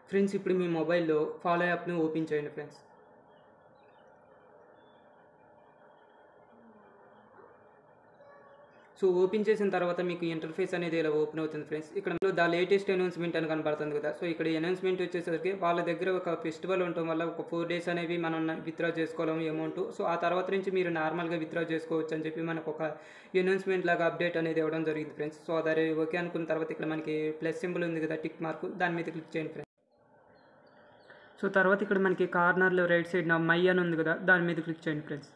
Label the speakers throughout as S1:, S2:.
S1: friends ఇప్పుడు మీ మొబైల్లో follow యాప్ని ఓపెన్ చేయండి ఫ్రెండ్స్ సో ఓపెన్ చేసిన తర్వాత మీకు ఇంటర్ఫేస్ అనేది ఇలా ఓపెన్ అవుతుంది ఫ్రెండ్స్ ఇక్కడ ద లేటెస్ట్ అనౌన్స్మెంట్ అని కనబడుతుంది కదా సో ఇక్కడ అనౌన్స్మెంట్ వచ్చేసరికి వాళ్ళ దగ్గర ఒక ఫెస్టివల్ ఉండటం వల్ల ఒక ఫోర్ డేస్ అనేవి మనం విత్డ్రా చేసుకోవడం అమౌంట్ సో ఆ తర్వాత నుంచి మీరు నార్మల్గా విత్డ్రా చేసుకోవచ్చు అని చెప్పి మనకు ఒక అనౌన్స్మెంట్ లాగా అప్డేట్ అనేది ఇవ్వడం జరిగింది ఫ్రెండ్స్ సో అదే ఓకే అనుకున్న తర్వాత ఇక్కడ మనకి ప్లస్ సింబల్ ఉంది కదా టిక్ మార్క్ దాని మీద క్లిక్ చేయండి ఫ్రెండ్స్ సో తర్వాత ఇక్కడ మనకి కార్నర్లో రైట్ సైడ్ నా మై అని ఉంది కదా దాని మీద క్లిక్ చేయండి ఫ్రెండ్స్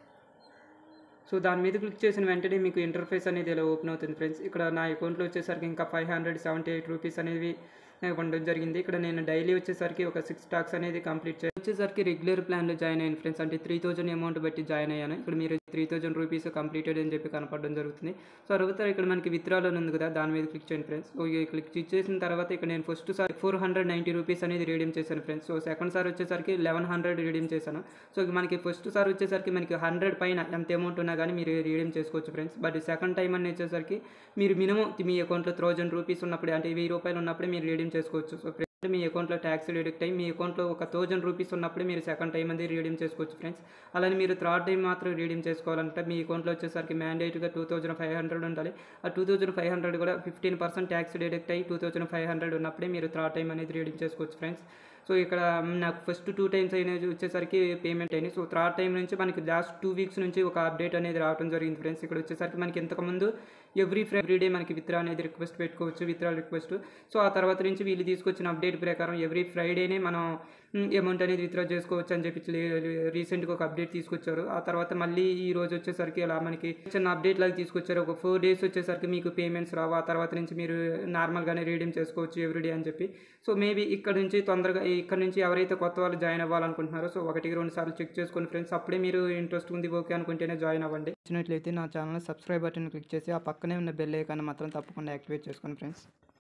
S1: సో దాని మీద క్లిక్ చేసిన వెంటనే మీకు ఇంటర్ఫేస్ అనేది ఇలా ఓపెన్ అవుతుంది ఫ్రెండ్స్ ఇక్కడ నా అకౌంట్లో వచ్చేసరికి ఇంకా five hundred seventy eight rupees అనేవి ఉండడం జరిగింది ఇక్కడ నేను డైలీ వచ్చేసరికి ఒక సిక్స్ టాక్స్ అనేది కంప్లీట్ చేయాలి వచ్చేసరికి రెగ్యులర్ ప్లాన్లో జాయిన్ అయ్యాను ఫ్రెండ్స్ అంటే త్రీ థౌజండ్ అమౌంట్ బట్టి జాయిన్ అయ్యాను ఇక్కడ మీరు త్రీ థౌజండ్ రూపీస్ కంప్లీటెడ్ అని చెప్పి కనపడడం జరుగుతుంది సో తర్వాత ఇక్కడ మనకి విత్డ్రాల్ అని ఉంది కదా దాని మీద క్లిక్ చేయండి ఫ్రెండ్స్ సో ఈ క్లిక్ చేసిన తర్వాత ఇక్కడ నేను first sir four hundred ninety rupees అనేది రీడీమ్ చేశాను ఫ్రెండ్స్ సో సెకండ్ సార్ వచ్చేసరికి లెవెన్ హండ్రెడ్ రీడీమ్ చేశాను సో మనకి ఫస్ట్ సార్ వచ్చేసరికి మనకి హండ్రెడ్ పైన ఎంత అమౌంట్ ఉన్నా కానీ మీరు రీడీమ్ చేసుకోవచ్చు ఫ్రెండ్స్ బట్ సెకండ్ టైం అని వచ్చేసరికి మీరు మినిమం మీ అకౌంట్లో థౌజండ్ రూపీస్ ఉన్నప్పుడు అంటే వెయ్యి రూపాయలు ఉన్నప్పుడే మీరు రీడీమ్ చేసుకోవచ్చు సో మీ అకౌంట్లో ట్యాక్స్ డిడక్ట్ అయ్యి మీ అకౌంట్లో ఒక థౌజండ్ రూపీస్ ఉన్నప్పుడు మీరు సెకండ్ టైం అనేది రీడీమ్ చేసుకోవచ్చు ఫ్రెండ్స్ అలానే మీరు థర్డ్ టైం మాత్రం రీడీమ్ చేసుకోవాలంటే మీ అకౌంట్లో వచ్చేసరికి మ్యాండేట్గా టూ థౌజండ్ ఫైవ్ హండ్రెడ్ ఉండాలి ఆ టూ థౌజండ్ ఫైవ్ హండ్రెడ్ కూడా ఫిఫ్టీన్ పర్సెంట్ ట్యాక్స్ డిడక్ట్ అయ్యి టూ థౌజండ్ ఫైవ్ హండ్రెడ్ ఉన్నప్పుడే మీరు థర్డ్ టైం అనేది రీడీమ్ చేసుకోవచ్చు ఫ్రెండ్స్ సో ఇక్కడ నాకు ఫస్ట్ టూ టైమ్స్ అనేది వచ్చేసరికి పేమెంట్ అయింది సో థర్డ్ టైం నుంచి మనకి లాస్ట్ టూ వీక్స్ నుంచి ఒక అప్డేట్ అనేది రావడం జరిగింది ఫ్రెండ్స్ ఇక్కడ వచ్చేసరికి మనకి ఇంతకుముందు ఎవ్రీ ఎవ్రీ డే మనకి విత్డ్రా అనేది రిక్వెస్ట్ పెట్టుకోవచ్చు విత్డ్రా రిక్వెస్ట్ సో ఆ తర్వాత నుంచి వీళ్ళు తీసుకొచ్చిన అప్డేట్ ప్రకారం ఎవ్రీ ఫ్రైడేనే మనం అమౌంట్ అనేది విత్డ్రా చేసుకోవచ్చు అని చెప్పి రీసెంట్గా ఒక అప్డేట్ తీసుకొచ్చారు ఆ తర్వాత మళ్ళీ ఈ రోజు వచ్చేసరికి అలా మనకి చిన్న అప్డేట్ లాగా తీసుకొచ్చారు ఒక ఫోర్ డేస్ వచ్చేసరికి మీకు పేమెంట్స్ రావు ఆ తర్వాత నుంచి మీరు నార్మల్గానే రీడీమ్ చేసుకోవచ్చు ఎవ్రీడే అని చెప్పి సో మేబీ ఇక్కడ నుంచి తొందరగా ఇక్కడ నుంచి ఎవరైతే కొత్త వాళ్ళు జాయిన్ అవ్వాలనుకుంటున్నారో సో ఒకటికి రెండు సార్లు చెక్ చేసుకోండి ఫ్రెండ్స్ అప్పుడే మీరు ఇంట్రెస్ట్ ఉంది ఓకే అనుకుంటేనే జాయిన్ అవ్వండి వచ్చినట్లయితే నా ఛానల్ సబ్స్క్రైబ్ బటన్ క్లిక్ చేసి ఆ పక్కనే ఉన్న బెల్ ఐకాన్ మాత్రం తప్పకుండా యాక్టివేట్ చేసుకోండి ఫ్రెండ్స్